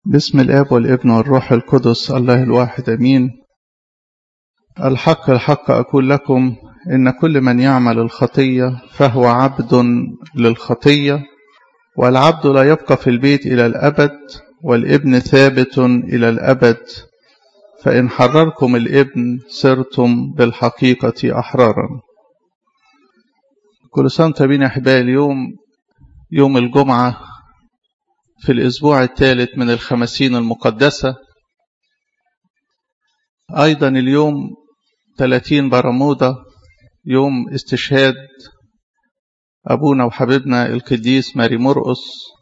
بسم الآب والابن والروح القدس الله الواحد أمين الحق الحق أقول لكم إن كل من يعمل الخطية فهو عبد للخطية والعبد لا يبقى في البيت إلى الأبد والابن ثابت إلى الأبد فإن حرركم الابن صرتم بالحقيقة أحرارا كل سنة بين أحبائي اليوم يوم الجمعة في الأسبوع الثالث من الخمسين المقدسة أيضا اليوم 30 برمودا يوم استشهاد أبونا وحبيبنا القديس ماري مرقس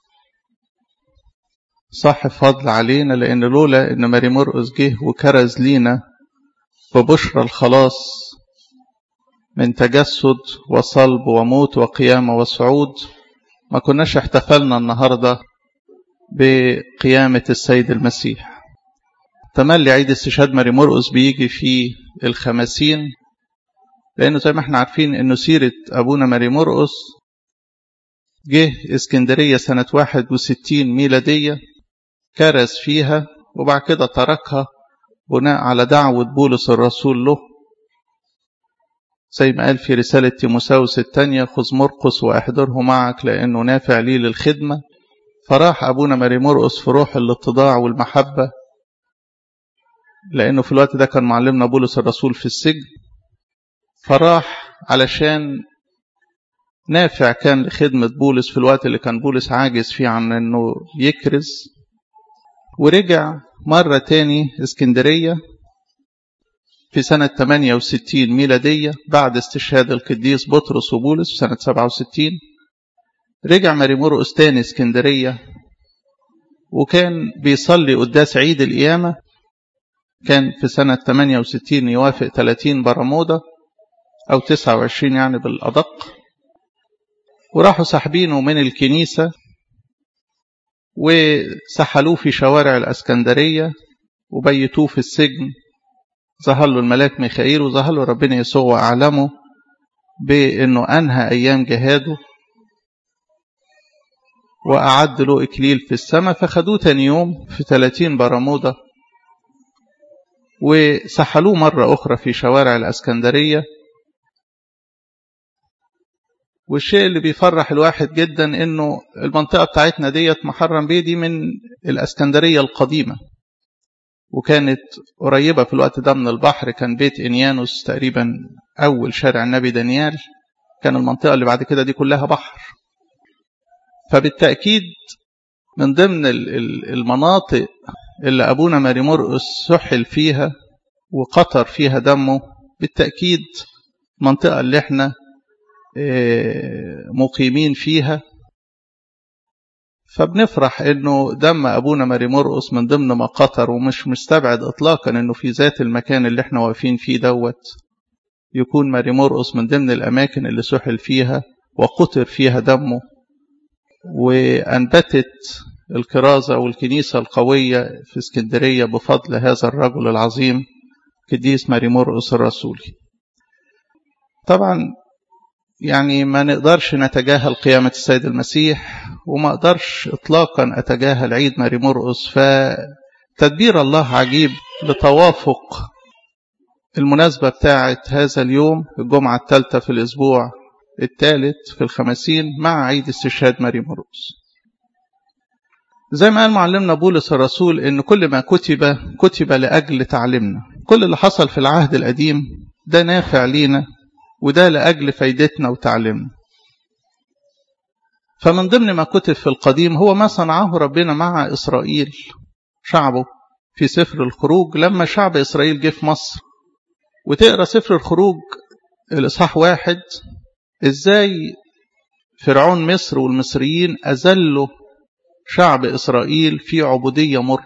صاحب فضل علينا لأن لولا إن ماري مرقس جه وكرز لينا ببشرى الخلاص من تجسد وصلب وموت وقيامة وصعود ما كناش احتفلنا النهارده بقيامة السيد المسيح تملي عيد استشهاد ماري مرقس بيجي في الخمسين لأنه زي ما احنا عارفين أنه سيرة أبونا ماري مرقس جه اسكندرية سنة 61 ميلادية كرز فيها وبعد كده تركها بناء على دعوة بولس الرسول له زي ما قال في رسالة تيموساوس الثانية خذ مرقس وأحضره معك لأنه نافع لي للخدمة فراح أبونا ماري مرقس في روح الاتضاع والمحبة لأنه في الوقت ده كان معلمنا بولس الرسول في السجن فراح علشان نافع كان لخدمة بولس في الوقت اللي كان بولس عاجز فيه عن أنه يكرز ورجع مرة تاني اسكندرية في سنة 68 ميلادية بعد استشهاد القديس بطرس وبولس في سنة 67 رجع ماري مرقس تاني اسكندرية وكان بيصلي قداس عيد القيامة كان في سنة 68 يوافق 30 برمودا أو 29 يعني بالأدق وراحوا سحبينه من الكنيسة وسحلوه في شوارع الأسكندرية وبيتوه في السجن ظهر له الملاك ميخائيل وظهر له ربنا يسوع وأعلمه بأنه أنهى أيام جهاده وأعد له إكليل في السماء فخدوه تاني يوم في 30 برمودا وسحلوه مرة أخرى في شوارع الأسكندرية والشيء اللي بيفرح الواحد جدا إنه المنطقة بتاعتنا ديت محرم بيه دي من الأسكندرية القديمة وكانت قريبة في الوقت ده من البحر كان بيت إنيانوس تقريبا أول شارع النبي دانيال كان المنطقة اللي بعد كده دي كلها بحر فبالتأكيد من ضمن المناطق اللي أبونا ماري مرقس سحل فيها وقطر فيها دمه بالتأكيد المنطقة اللي احنا مقيمين فيها فبنفرح انه دم ابونا ماري مرقس من ضمن ما قطر ومش مستبعد اطلاقا انه في ذات المكان اللي احنا واقفين فيه دوت يكون ماري مرقس من ضمن الاماكن اللي سحل فيها وقطر فيها دمه وأنبتت الكرازة والكنيسة القوية في اسكندرية بفضل هذا الرجل العظيم قديس ماري مرقس الرسولي طبعا يعني ما نقدرش نتجاهل قيامة السيد المسيح وما أقدرش إطلاقا أتجاهل عيد ماري مرقس فتدبير الله عجيب لتوافق المناسبة بتاعة هذا اليوم الجمعة الثالثة في الأسبوع الثالث في الخمسين مع عيد استشهاد ماري مرقس زي ما قال معلمنا بولس الرسول ان كل ما كتب كتب لاجل تعليمنا كل اللي حصل في العهد القديم ده نافع لينا وده لاجل فايدتنا وتعليمنا فمن ضمن ما كتب في القديم هو ما صنعه ربنا مع اسرائيل شعبه في سفر الخروج لما شعب اسرائيل جه في مصر وتقرا سفر الخروج الاصحاح واحد ازاي فرعون مصر والمصريين أذلوا شعب إسرائيل في عبودية مر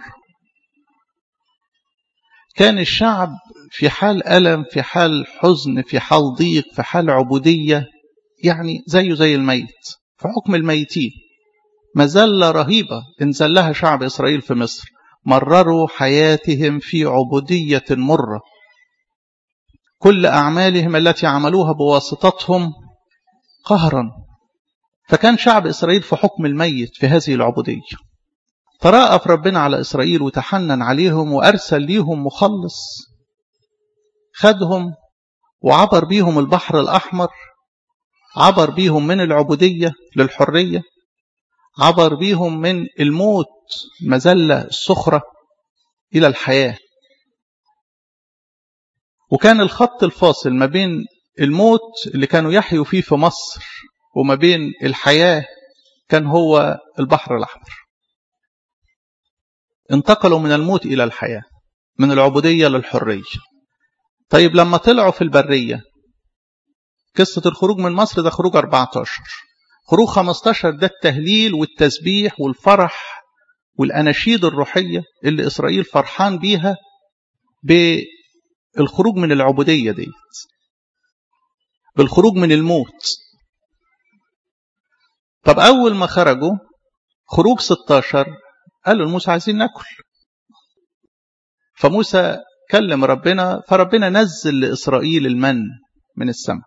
كان الشعب في حال ألم في حال حزن في حال ضيق في حال عبودية يعني زيه زي الميت في حكم الميتين مذلة رهيبة انزلها شعب إسرائيل في مصر مرروا حياتهم في عبودية مرة كل أعمالهم التي عملوها بواسطتهم قهرا فكان شعب إسرائيل في حكم الميت في هذه العبودية تراءف ربنا على إسرائيل وتحنن عليهم وأرسل ليهم مخلص خدهم وعبر بيهم البحر الأحمر عبر بيهم من العبودية للحرية عبر بيهم من الموت مزلة الصخرة إلى الحياة وكان الخط الفاصل ما بين الموت اللي كانوا يحيوا فيه في مصر وما بين الحياة كان هو البحر الأحمر انتقلوا من الموت إلى الحياة من العبودية للحرية طيب لما طلعوا في البرية قصة الخروج من مصر ده خروج 14 خروج 15 ده التهليل والتسبيح والفرح والأناشيد الروحية اللي إسرائيل فرحان بيها بالخروج من العبودية ديت بالخروج من الموت طب أول ما خرجوا خروج 16 قالوا لموسى عايزين ناكل فموسى كلم ربنا فربنا نزل لإسرائيل المن من السماء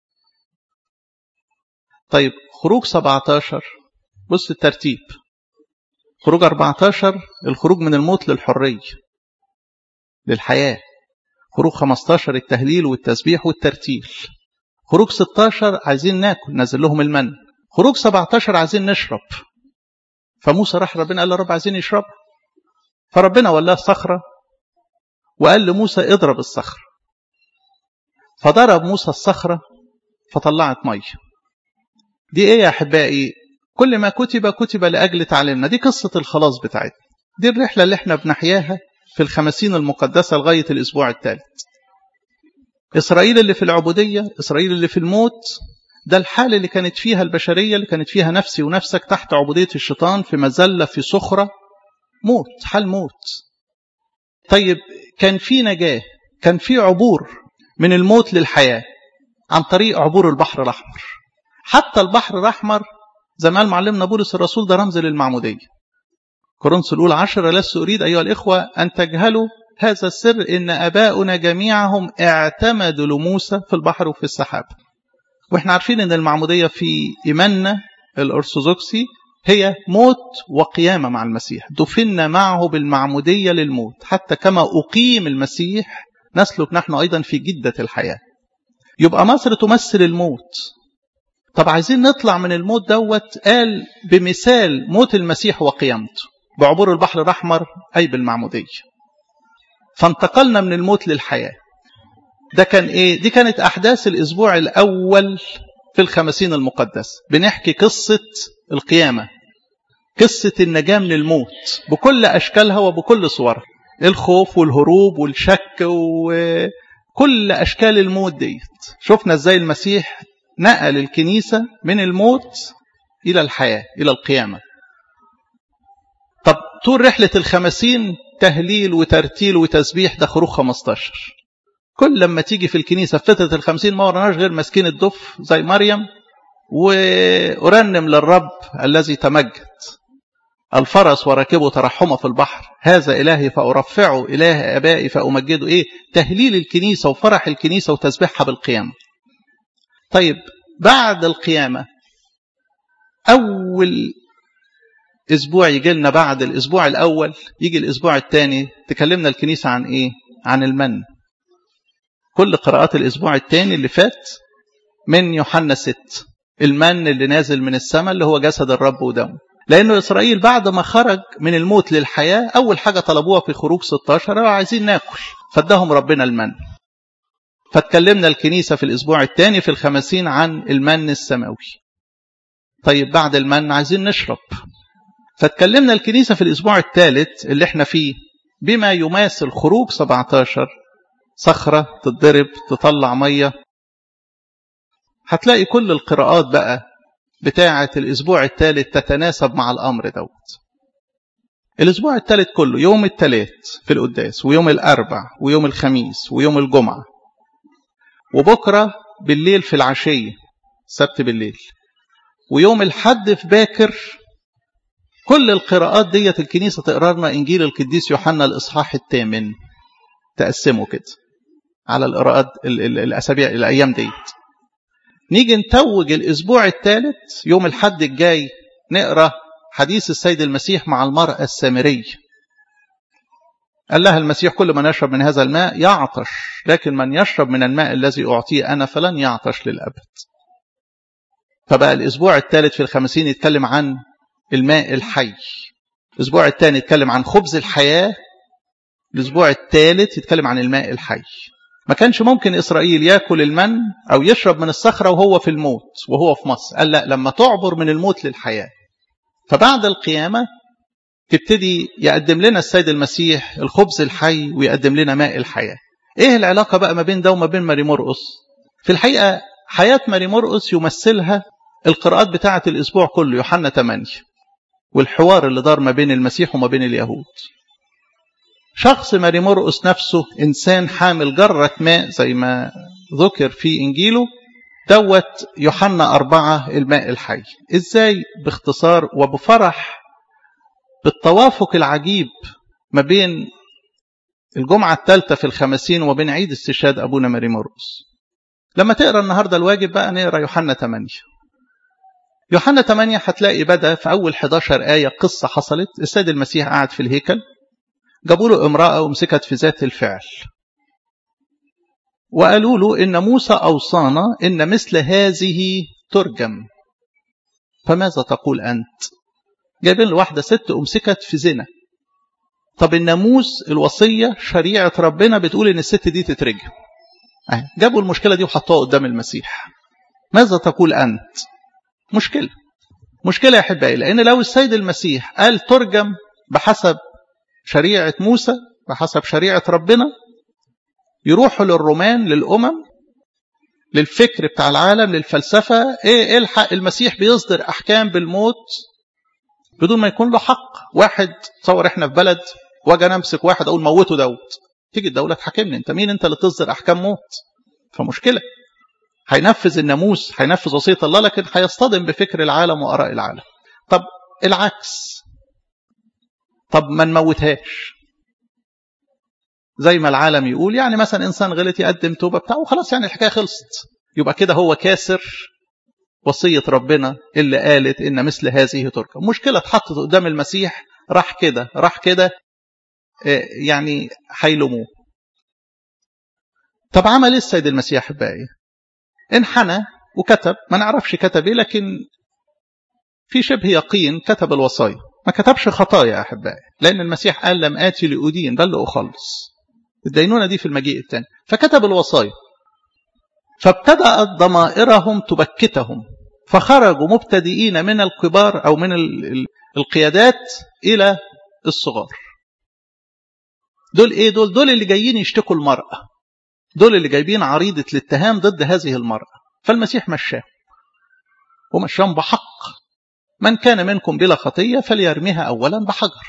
طيب خروج 17 بص الترتيب خروج 14 الخروج من الموت للحرية للحياة خروج 15 التهليل والتسبيح والترتيل خروج 16 عايزين ناكل نزل لهم المن خروج 17 عايزين نشرب فموسى راح ربنا قال له رب عايزين يشرب فربنا ولاه صخرة وقال لموسى اضرب الصخرة فضرب موسى الصخرة فطلعت مية دي ايه يا احبائي كل ما كتب كتب لأجل تعليمنا دي قصة الخلاص بتاعتنا دي الرحلة اللي احنا بنحياها في الخمسين المقدسة لغاية الأسبوع الثالث إسرائيل اللي في العبودية إسرائيل اللي في الموت ده الحال اللي كانت فيها البشرية اللي كانت فيها نفسي ونفسك تحت عبودية الشيطان في مزلة في صخرة موت حال موت طيب كان في نجاة كان في عبور من الموت للحياة عن طريق عبور البحر الأحمر حتى البحر الأحمر زي ما قال معلمنا بولس الرسول ده رمز للمعمودية كورنثوس الأولى عشرة لست أريد أيها الإخوة أن تجهلوا هذا السر إن أباؤنا جميعهم اعتمدوا لموسى في البحر وفي السحاب وإحنا عارفين إن المعمودية في إيماننا الأرثوذكسي هي موت وقيامة مع المسيح دفنا معه بالمعمودية للموت حتى كما أقيم المسيح نسلك نحن أيضا في جدة الحياة يبقى مصر تمثل الموت طب عايزين نطلع من الموت دوت قال بمثال موت المسيح وقيامته بعبور البحر الأحمر أي بالمعمودية فانتقلنا من الموت للحياة ده كان إيه؟ دي كانت أحداث الأسبوع الأول في الخمسين المقدس بنحكي قصة القيامة قصة النجاة من الموت بكل أشكالها وبكل صورها الخوف والهروب والشك وكل أشكال الموت ديت شفنا ازاي المسيح نقل الكنيسة من الموت إلى الحياة إلى القيامة طب طول رحلة الخمسين تهليل وترتيل وتسبيح ده خروج 15 كل لما تيجي في الكنيسة في فترة الخمسين ما ورناش غير ماسكين الدف زي مريم وأرنم للرب الذي تمجد الفرس وراكبه ترحمه في البحر هذا إلهي فأرفعه إله أبائي فأمجده إيه تهليل الكنيسة وفرح الكنيسة وتسبيحها بالقيامة طيب بعد القيامة أول أسبوع يجي لنا بعد الأسبوع الأول يجي الأسبوع الثاني تكلمنا الكنيسة عن إيه عن المن كل قراءات الأسبوع الثاني اللي فات من يوحنا 6 المن اللي نازل من السماء اللي هو جسد الرب ودمه لأنه إسرائيل بعد ما خرج من الموت للحياة أول حاجة طلبوها في خروج 16 عايزين ناكل فادهم ربنا المن فاتكلمنا الكنيسة في الأسبوع الثاني في الخمسين عن المن السماوي طيب بعد المن عايزين نشرب فاتكلمنا الكنيسة في الأسبوع الثالث اللي احنا فيه بما يماثل خروج 17 صخرة تتضرب تطلع مية هتلاقي كل القراءات بقى بتاعة الأسبوع الثالث تتناسب مع الأمر دوت الأسبوع الثالث كله يوم الثلاث في القداس ويوم الأربع ويوم الخميس ويوم الجمعة وبكرة بالليل في العشية سبت بالليل ويوم الحد في باكر كل القراءات ديت الكنيسة تقرا لنا إنجيل القديس يوحنا الإصحاح الثامن تقسمه كده على القراءات الأسابيع الأيام ديت نيجي نتوج الأسبوع الثالث يوم الحد الجاي نقرأ حديث السيد المسيح مع المرأة السامرية قال لها المسيح كل من يشرب من هذا الماء يعطش لكن من يشرب من الماء الذي أعطيه أنا فلن يعطش للأبد فبقى الأسبوع الثالث في الخمسين يتكلم عن الماء الحي الأسبوع الثاني يتكلم عن خبز الحياة الأسبوع الثالث يتكلم عن الماء الحي ما كانش ممكن إسرائيل يأكل المن أو يشرب من الصخرة وهو في الموت وهو في مصر قال لا لما تعبر من الموت للحياة فبعد القيامة تبتدي يقدم لنا السيد المسيح الخبز الحي ويقدم لنا ماء الحياة ايه العلاقة بقى ما بين ده وما بين ماري مرقس في الحقيقة حياة ماري مرقس يمثلها القراءات بتاعة الأسبوع كله يوحنا 8 والحوار اللي دار ما بين المسيح وما بين اليهود شخص ماري مرقس نفسه إنسان حامل جرة ماء زي ما ذكر في إنجيله دوت يوحنا أربعة الماء الحي إزاي باختصار وبفرح بالتوافق العجيب ما بين الجمعة الثالثة في الخمسين وبين عيد استشهاد أبونا ماري مرقس لما تقرأ النهاردة الواجب بقى نقرأ يوحنا 8 يوحنا 8 هتلاقي بدأ في أول 11 آية قصة حصلت السيد المسيح قاعد في الهيكل جابوا له امرأة ومسكت في ذات الفعل وقالوا له إن موسى أوصانا إن مثل هذه ترجم فماذا تقول أنت جايبين له واحدة ست أمسكت في زنا طب الناموس الوصية شريعة ربنا بتقول إن الست دي تترجم جابوا المشكلة دي وحطوها قدام المسيح ماذا تقول أنت مشكلة مشكلة يا أحبائي لأن لو السيد المسيح قال ترجم بحسب شريعة موسى بحسب شريعة ربنا يروحوا للرومان للأمم للفكر بتاع العالم للفلسفة ايه الحق المسيح بيصدر أحكام بالموت بدون ما يكون له حق واحد تصور احنا في بلد واجي نمسك واحد اقول موته دوت تيجي الدولة تحاكمني انت مين انت اللي تصدر احكام موت فمشكلة هينفذ الناموس هينفذ وصية الله لكن هيصطدم بفكر العالم وآراء العالم طب العكس طب ما نموتهاش زي ما العالم يقول يعني مثلا انسان غلط يقدم توبه بتاعه وخلاص يعني الحكايه خلصت يبقى كده هو كاسر وصيه ربنا اللي قالت ان مثل هذه تركه مشكله اتحطت قدام المسيح راح كده راح كده يعني هيلوموه طب عمل ايه السيد المسيح احبائي انحنى وكتب ما نعرفش كتب ايه لكن في شبه يقين كتب الوصايا ما كتبش خطايا يا احبائي لان المسيح قال لم اتي لادين بل لاخلص الدينونه دي في المجيء الثاني فكتب الوصايا فابتدات ضمائرهم تبكتهم فخرجوا مبتدئين من الكبار او من القيادات الى الصغار دول ايه دول دول اللي جايين يشتكوا المراه دول اللي جايبين عريضه الاتهام ضد هذه المراه فالمسيح مشاهم ومشاهم بحق من كان منكم بلا خطية فليرميها أولا بحجر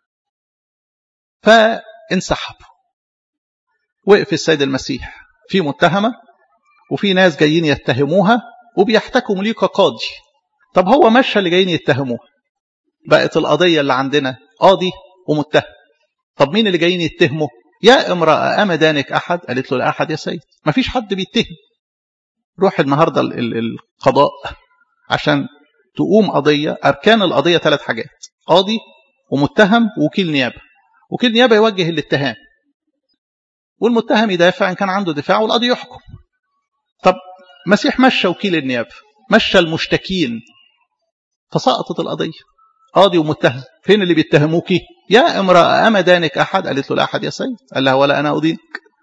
فانسحبوا وقف السيد المسيح في متهمة وفي ناس جايين يتهموها وبيحتكموا ليه كقاضي طب هو مشى اللي جايين يتهموها بقت القضية اللي عندنا قاضي ومتهم طب مين اللي جايين يتهموا يا امرأة أما دانك أحد قالت له لا أحد يا سيد ما فيش حد بيتهم روح النهاردة القضاء عشان تقوم قضية أركان القضية ثلاث حاجات قاضي ومتهم ووكيل نيابة وكيل نيابة يوجه الاتهام والمتهم يدافع إن كان عنده دفاع والقاضي يحكم طب مسيح مشى وكيل النيابة مشى المشتكين فسقطت القضية قاضي ومتهم فين اللي بيتهموكي يا امرأة أما دانك أحد قالت له لا أحد يا سيد قال لها ولا أنا أدينك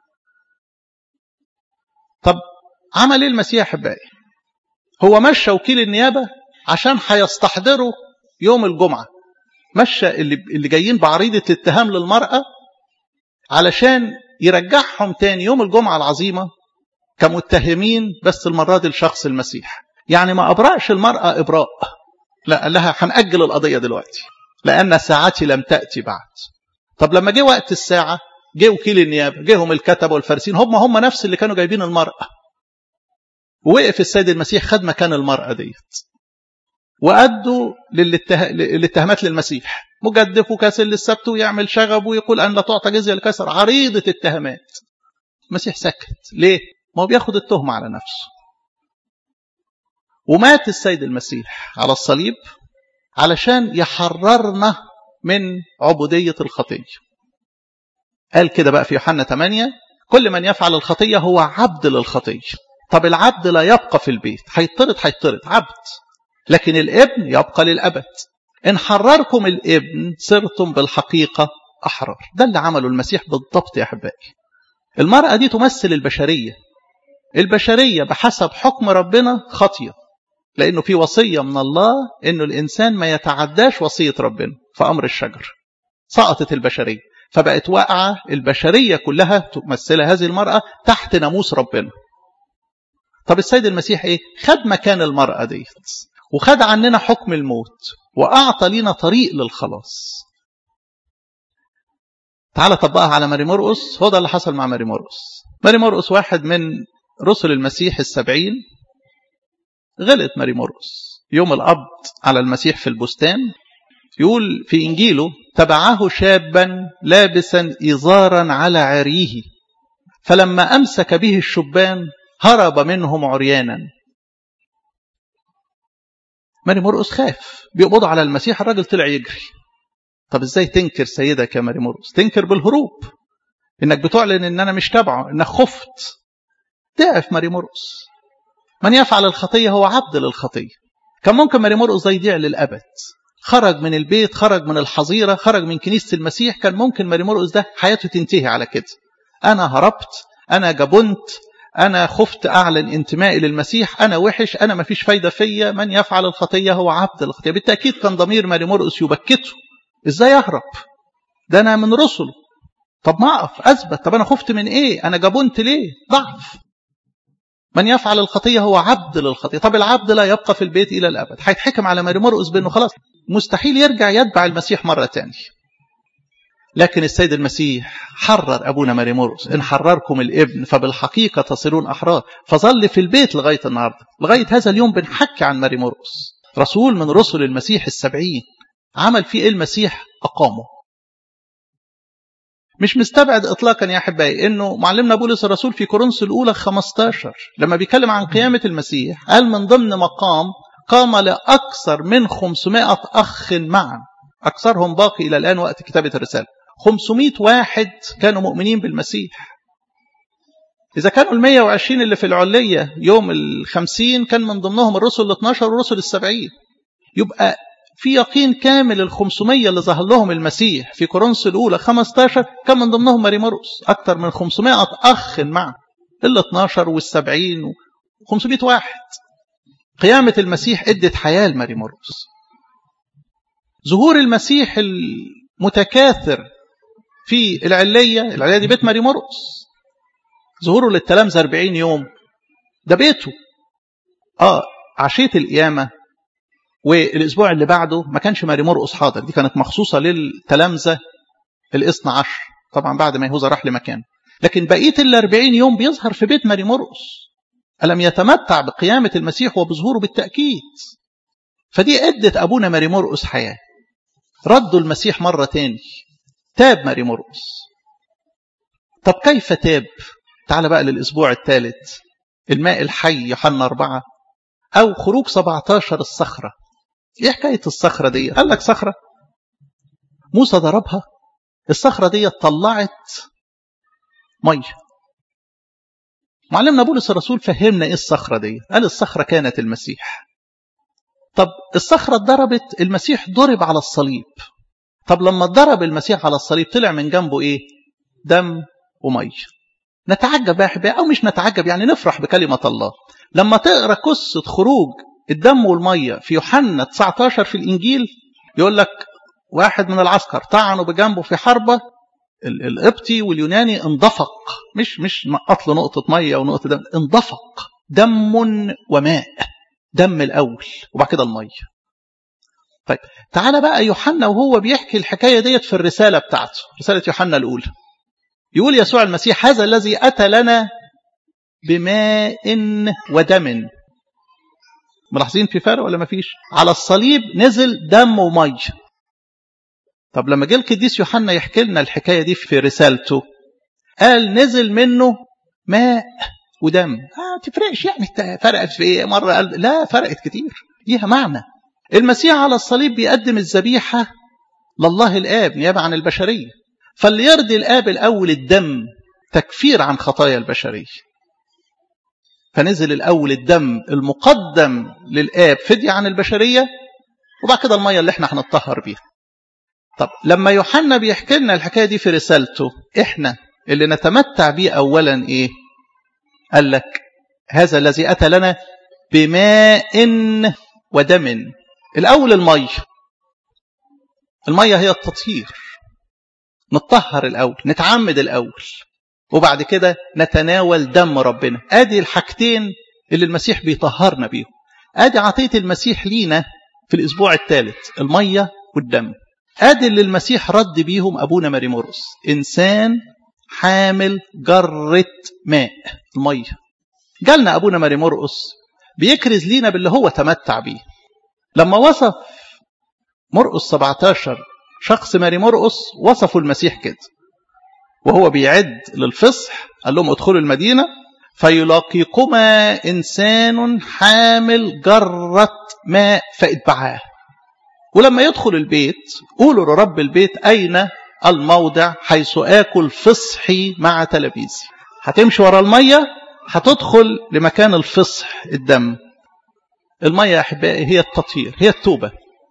طب عمل ايه المسيح احبائي هو مشى وكيل النيابه عشان هيستحضروا يوم الجمعه مشى اللي اللي جايين بعريضه الاتهام للمراه علشان يرجعهم تاني يوم الجمعه العظيمه كمتهمين بس المره دي لشخص المسيح يعني ما ابرأش المراه ابراء لا قال لها هنأجل القضيه دلوقتي لان ساعتي لم تاتي بعد طب لما جه وقت الساعه جه وكيل النيابه جيهم الكتبه والفارسين هم هم نفس اللي كانوا جايبين المراه ووقف السيد المسيح خد مكان المرأة ديت وأدوا للاتها... للاتهامات للمسيح مجدف وكاسر للسبت ويعمل شغب ويقول أن لا تعطى جزية لكسر عريضة اتهامات المسيح سكت ليه؟ ما هو بياخد التهمة على نفسه ومات السيد المسيح على الصليب علشان يحررنا من عبودية الخطية قال كده بقى في يوحنا 8 كل من يفعل الخطية هو عبد للخطية طب العبد لا يبقى في البيت هيطرد هيطرد عبد لكن الابن يبقى للأبد إن حرركم الابن صرتم بالحقيقة أحرار ده اللي عمله المسيح بالضبط يا أحبائي المرأة دي تمثل البشرية البشرية بحسب حكم ربنا خطية لأنه في وصية من الله أنه الإنسان ما يتعداش وصية ربنا في أمر الشجر سقطت البشرية فبقت واقعة البشرية كلها تمثلها هذه المرأة تحت ناموس ربنا طب السيد المسيح ايه خد مكان المرأة ديت وخد عننا حكم الموت وأعطى لنا طريق للخلاص تعال طبقها على ماري مرقس هو ده اللي حصل مع ماري مرقس ماري مرقس واحد من رسل المسيح السبعين غلط ماري مرقس يوم القبض على المسيح في البستان يقول في إنجيله تبعه شابا لابسا إزارا على عريه فلما أمسك به الشبان هرب منهم عريانا ماري مرقس خاف بيقبضوا على المسيح الراجل طلع يجري طب ازاي تنكر سيدك يا ماري مرقس تنكر بالهروب انك بتعلن ان انا مش تبعه انك خفت ضعف ماري مرقس من يفعل الخطيه هو عبد للخطيه كان ممكن ماري مرقس ده يضيع للابد خرج من البيت خرج من الحظيره خرج من كنيسه المسيح كان ممكن ماري مرقس ده حياته تنتهي على كده انا هربت انا جبنت أنا خفت أعلن انتمائي للمسيح أنا وحش أنا ما فيش فايدة فيا من يفعل الخطية هو عبد الخطية بالتأكيد كان ضمير ماري مرقس يبكته إزاي أهرب ده أنا من رسله طب ما أقف أثبت طب أنا خفت من إيه أنا جبنت ليه ضعف من يفعل الخطية هو عبد للخطية طب العبد لا يبقى في البيت إلى الأبد هيتحكم على ماري مرقس بأنه خلاص مستحيل يرجع يتبع المسيح مرة تانية لكن السيد المسيح حرر أبونا ماري مرقس إن حرركم الابن فبالحقيقة تصيرون أحرار فظل في البيت لغاية النهاردة لغاية هذا اليوم بنحكي عن ماري مرقس رسول من رسل المسيح السبعين عمل فيه إيه المسيح أقامه مش مستبعد إطلاقا يا أحبائي إنه معلمنا بولس الرسول في كورنثوس الأولى 15 لما بيتكلم عن قيامة المسيح قال من ضمن مقام قام لأكثر من 500 أخ معا أكثرهم باقي إلى الآن وقت كتابة الرسالة 500 واحد كانوا مؤمنين بالمسيح إذا كانوا ال 120 اللي في العلية يوم ال 50 كان من ضمنهم الرسل ال 12 والرسل السبعين يبقى في يقين كامل ال 500 اللي ظهر لهم المسيح في كورنثوس الأولى 15 كان من ضمنهم ماري مرقس أكثر من 500 أخ معه ال 12 وال 70 و 500 واحد قيامة المسيح ادت حياة لماري مرقس ظهور المسيح المتكاثر في العلية العلية دي بيت ماري مرقس ظهوره للتلامذة 40 يوم ده بيته اه عشية القيامة والاسبوع اللي بعده ما كانش ماري مرقس حاضر دي كانت مخصوصة للتلامذة الاثنى عشر طبعا بعد ما يهوذا راح لمكان لكن بقية ال 40 يوم بيظهر في بيت ماري مرقس ألم يتمتع بقيامة المسيح وبظهوره بالتأكيد فدي ادت أبونا ماري مرقس حياة ردوا المسيح مرة تاني تاب ماري مرقس طب كيف تاب تعال بقى للأسبوع الثالث الماء الحي يوحنا أربعة أو خروج 17 الصخرة إيه حكاية الصخرة دي قال لك صخرة موسى ضربها الصخرة دي طلعت مية معلمنا بولس الرسول فهمنا إيه الصخرة دي قال الصخرة كانت المسيح طب الصخرة اتضربت المسيح ضرب على الصليب طب لما اتضرب المسيح على الصليب طلع من جنبه ايه دم وميه نتعجب يا احبائي او مش نتعجب يعني نفرح بكلمه الله لما تقرا قصه خروج الدم والميه في يوحنا 19 في الانجيل يقول لك واحد من العسكر طعنوا بجنبه في حربه القبطي واليوناني اندفق مش مش نقط له نقطه ميه ونقطه دم اندفق دم وماء دم الاول وبعد كده الميه طيب تعالى بقى يوحنا وهو بيحكي الحكايه ديت في الرساله بتاعته رساله يوحنا الاولى يقول يسوع المسيح هذا الذي اتى لنا بماء ودم ملاحظين في فرق ولا ما فيش على الصليب نزل دم وميه طب لما جه القديس يوحنا يحكي لنا الحكايه دي في رسالته قال نزل منه ماء ودم آه تفرقش يعني فرقت في ايه مره قال لا فرقت كتير ليها معنى المسيح على الصليب بيقدم الذبيحة لله الآب نيابة عن البشرية فاللي يرضي الآب الأول الدم تكفير عن خطايا البشرية فنزل الأول الدم المقدم للآب فدية عن البشرية وبعد كده المية اللي احنا هنطهر بيها طب لما يوحنا بيحكي لنا الحكاية دي في رسالته احنا اللي نتمتع بيه أولا ايه قال لك هذا الذي أتى لنا بماء ودم الأول المية المية هي التطهير نطهر الأول نتعمد الأول وبعد كده نتناول دم ربنا ادي الحاجتين اللي المسيح بيطهرنا بيهم ادي عطيه المسيح لينا في الاسبوع الثالث الميه والدم ادي اللي المسيح رد بيهم ابونا ماريمورس انسان حامل جره ماء الميه جالنا ابونا ماريمورقس بيكرز لينا باللي هو تمتع بيه لما وصف مرقس 17 شخص ماري مرقس وصفوا المسيح كده وهو بيعد للفصح قال لهم ادخلوا المدينة فيلاقيكما إنسان حامل جرة ماء فاتبعاه ولما يدخل البيت قولوا لرب البيت أين الموضع حيث آكل فصحي مع تلاميذي هتمشي ورا المية هتدخل لمكان الفصح الدم المية يا أحبائي هي التطهير هي التوبة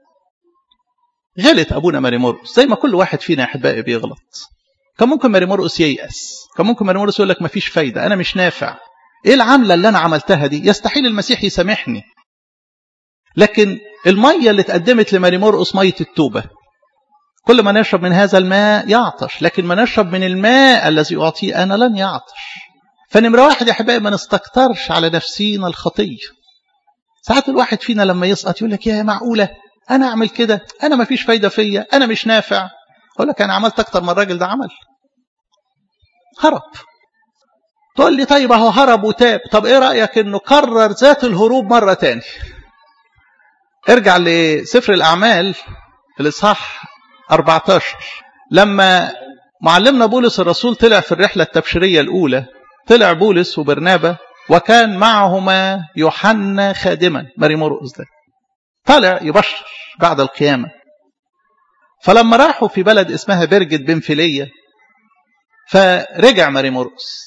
غلط أبونا ماري مرقس زي ما كل واحد فينا يا أحبائي بيغلط كان ممكن ماري مرقس ييأس كان ممكن ماري مرقس يقول لك مفيش فايدة أنا مش نافع إيه العملة اللي أنا عملتها دي يستحيل المسيح يسامحني لكن المية اللي اتقدمت لماري مرقس مية التوبة كل ما نشرب من هذا الماء يعطش لكن ما نشرب من الماء الذي أعطيه أنا لن يعطش فنمرة واحد يا أحبائي ما نستكترش على نفسينا الخطية ساعات الواحد فينا لما يسقط يقول لك يا معقولة أنا أعمل كده أنا ما فيش فايدة فيا أنا مش نافع أقول لك أنا عملت أكتر من الراجل ده عمل هرب تقول لي طيب أهو هرب وتاب طب إيه رأيك إنه كرر ذات الهروب مرة تاني ارجع لسفر الأعمال الإصحاح 14 لما معلمنا بولس الرسول طلع في الرحلة التبشيرية الأولى طلع بولس وبرنابا وكان معهما يوحنا خادما ماري مرقس ده طلع يبشر بعد القيامة فلما راحوا في بلد اسمها برجة بنفيلية فرجع ماري مرقس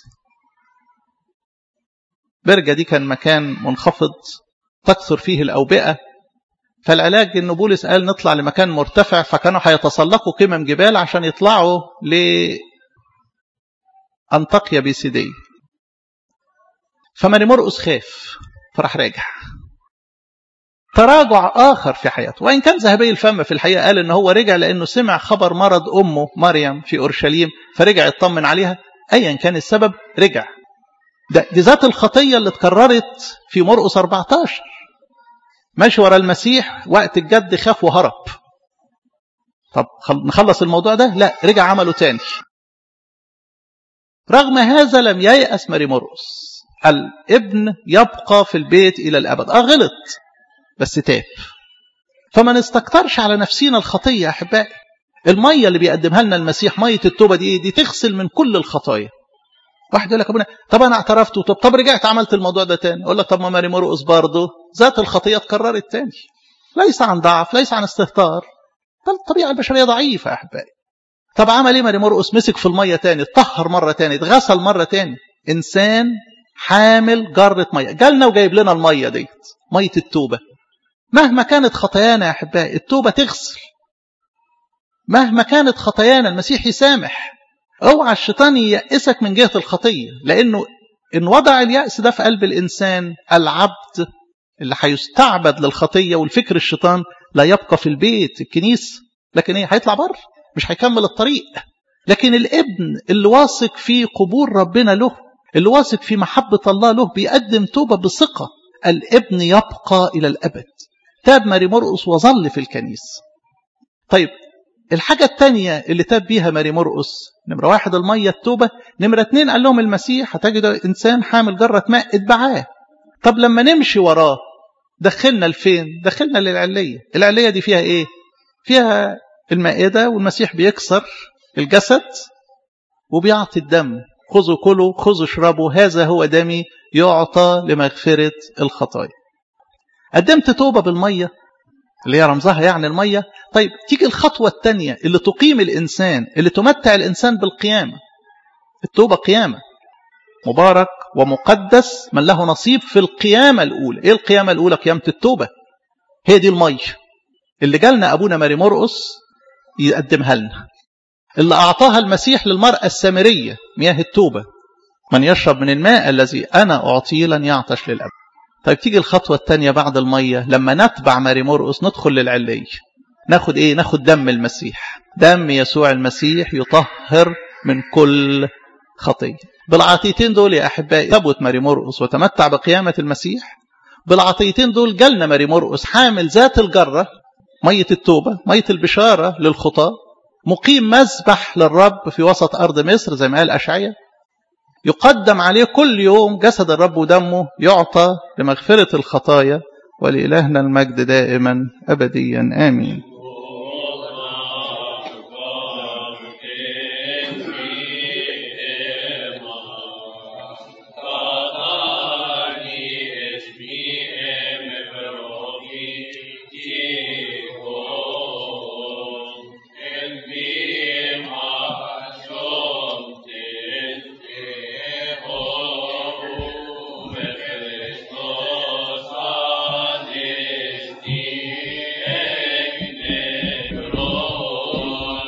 برجة دي كان مكان منخفض تكثر فيه الأوبئة فالعلاج ان بولس قال نطلع لمكان مرتفع فكانوا هيتسلقوا قمم جبال عشان يطلعوا لأنطاكيا بيسيدية فماري مرقس خاف فراح راجع تراجع آخر في حياته وإن كان ذهبي الفم في الحقيقة قال إن هو رجع لأنه سمع خبر مرض أمه مريم في أورشليم فرجع يطمن عليها أيا كان السبب رجع ده دي ذات الخطية اللي اتكررت في مرقس 14 ماشي ورا المسيح وقت الجد خاف وهرب طب نخلص الموضوع ده لا رجع عمله تاني رغم هذا لم ييأس ماري مرقس الابن يبقى في البيت إلى الأبد آه غلط بس تاب فما نستكترش على نفسينا الخطية يا أحبائي المية اللي بيقدمها لنا المسيح مية التوبة دي دي تغسل من كل الخطايا واحد يقول لك ابونا طب انا اعترفت وطب طب رجعت عملت الموضوع ده تاني اقول لك طب ما ماري مرقس برضه ذات الخطيه اتكررت تاني ليس عن ضعف ليس عن استهتار بل الطبيعه البشريه ضعيفه يا احبائي طب عمل ايه ماري مرقس مسك في الميه تاني اتطهر مره تاني اتغسل مره تاني انسان حامل جره ميه جالنا وجايب لنا الميه ديت ميه التوبه مهما كانت خطايانا يا احبائي التوبه تغسل مهما كانت خطايانا المسيح يسامح اوعى الشيطان ييأسك من جهة الخطية لأنه إن وضع اليأس ده في قلب الإنسان العبد اللي هيستعبد للخطية والفكر الشيطان لا يبقى في البيت الكنيسة لكن ايه هيطلع بره مش هيكمل الطريق لكن الابن اللي واثق في قبول ربنا له اللي واثق في محبة الله له بيقدم توبة بثقة الابن يبقى إلى الأبد تاب ماري مرقس وظل في الكنيسة طيب الحاجة الثانية اللي تاب بيها ماري مرقس نمرة واحد المية التوبة نمرة اتنين قال لهم المسيح هتجد إنسان حامل جرة ماء اتبعاه طب لما نمشي وراه دخلنا لفين دخلنا للعلية العلية دي فيها ايه فيها المائدة والمسيح بيكسر الجسد وبيعطي الدم خذوا كلوا خذوا اشربوا هذا هو دمي يعطى لمغفرة الخطايا قدمت توبة بالمية اللي هي رمزها يعني المية طيب تيجي الخطوة الثانية اللي تقيم الإنسان اللي تمتع الإنسان بالقيامة التوبة قيامة مبارك ومقدس من له نصيب في القيامة الأولى إيه القيامة الأولى قيامة التوبة هي دي المية اللي جالنا أبونا ماري مرقس يقدمها لنا اللي أعطاها المسيح للمرأة السامرية مياه التوبة من يشرب من الماء الذي أنا أعطيه لن يعطش للأبد طيب تيجي الخطوة الثانية بعد المية لما نتبع ماري مرقس ندخل للعلية ناخد ايه ناخد دم المسيح دم يسوع المسيح يطهر من كل خطية بالعطيتين دول يا أحبائي ثبت ماري مرقس وتمتع بقيامة المسيح بالعطيتين دول جالنا ماري مرقس حامل ذات الجرة مية التوبة مية البشارة للخطاة مقيم مذبح للرب في وسط أرض مصر زي ما قال أشعية يقدم عليه كل يوم جسد الرب ودمه يعطى لمغفرة الخطايا ولإلهنا المجد دائما أبديا آمين